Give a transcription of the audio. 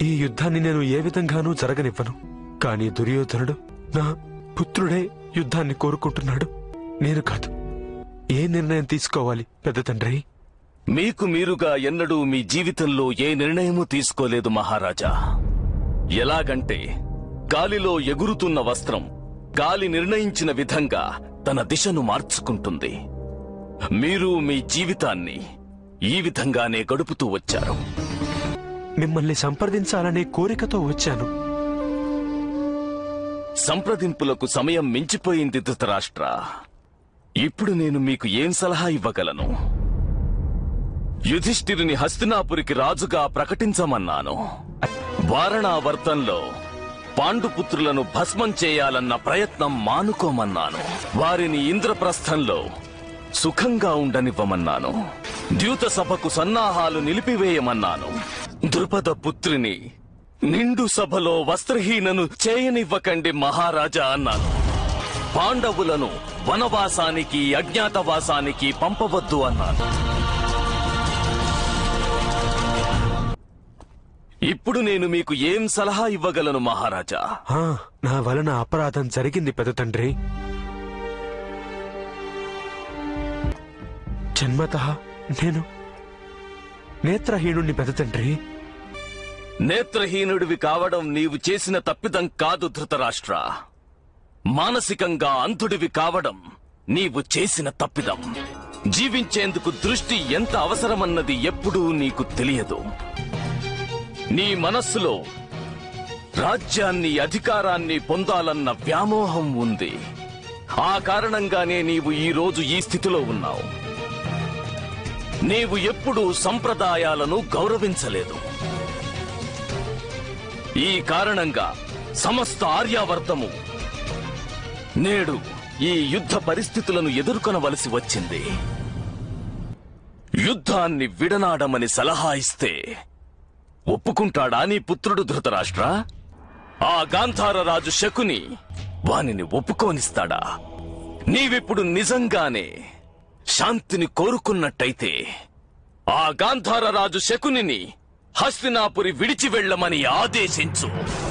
ఈ యుద్ధాన్ని నేను ఏ విధంగానూ జరగనివ్వను కానీ దుర్యోధనుడు నా పుత్రుడే యుద్ధాన్ని కోరుకుంటున్నాడు నేను కాదు ఏ నిర్ణయం తీసుకోవాలి పెద్ద తండ్రి మీకు మీరుగా ఎన్నడూ మీ జీవితంలో ఏ నిర్ణయమూ తీసుకోలేదు మహారాజా ఎలాగంటే గాలిలో ఎగురుతున్న వస్త్రం గాలి నిర్ణయించిన విధంగా తన దిశను మార్చుకుంటుంది మీరు మీ జీవితాన్ని ఈ విధంగానే గడుపుతూ వచ్చారు మిమ్మల్ని సంప్రదించాలనే కోరికతో వచ్చాను సంప్రదింపులకు సమయం మించిపోయింది ధృతరాష్ట్ర ఇప్పుడు నేను మీకు ఏం సలహా ఇవ్వగలను యుధిష్ఠిరుని హస్తినాపురికి రాజుగా ప్రకటించమన్నాను వారణావర్తంలో పాండుపుత్రులను భస్మం చేయాలన్న ప్రయత్నం మానుకోమన్నాను వారిని ఇంద్రప్రస్థంలో సుఖంగా ఉండనివ్వమన్నాను ద్యూత సభకు సన్నాహాలు నిలిపివేయమన్నాను ద్రుపద పుత్రిని నిండు సభలో వస్త్రహీనను చేయనివ్వకండి మహారాజా అన్నాను పాండవులను వనవాసానికి అజ్ఞాతవాసానికి పంపవద్దు అన్నాను ఇప్పుడు నేను మీకు ఏం సలహా ఇవ్వగలను మహారాజా ఆ, నా వలన అపరాధం జరిగింది పెద్ద తండ్రి జన్మత నేను నేత్రహీనుణ్ణి పెద్ద తండ్రి నేత్రహీనుడివి కావడం నీవు చేసిన తప్పిదం కాదు ధృతరాష్ట్ర మానసికంగా అంధుడివి కావడం నీవు చేసిన తప్పిదం జీవించేందుకు దృష్టి ఎంత అవసరమన్నది ఎప్పుడూ నీకు తెలియదు నీ మనస్సులో రాజ్యాన్ని అధికారాన్ని పొందాలన్న వ్యామోహం ఉంది ఆ కారణంగానే నీవు ఈ రోజు ఈ స్థితిలో ఉన్నావు నీవు సంప్రదాయాలను గౌరవించలేదు ఈ కారణంగా సమస్త ఆర్యావర్తము నేడు ఈ యుద్ధ పరిస్థితులను ఎదుర్కొనవలసి వచ్చింది యుద్ధాన్ని విడనాడమని సలహా ఇస్తే ఒప్పుకుంటాడా నీ పుత్రుడు ధృతరాష్ట్ర ఆ గాంధార రాజు శకుని వానిని ఒప్పుకోనిస్తాడా నీవిప్పుడు నిజంగానే శాంతిని కోరుకున్నట్టయితే ఆ గాంధార రాజు శకునిని హస్తినాపురి విడిచి వెళ్ళమని ఆదేశించు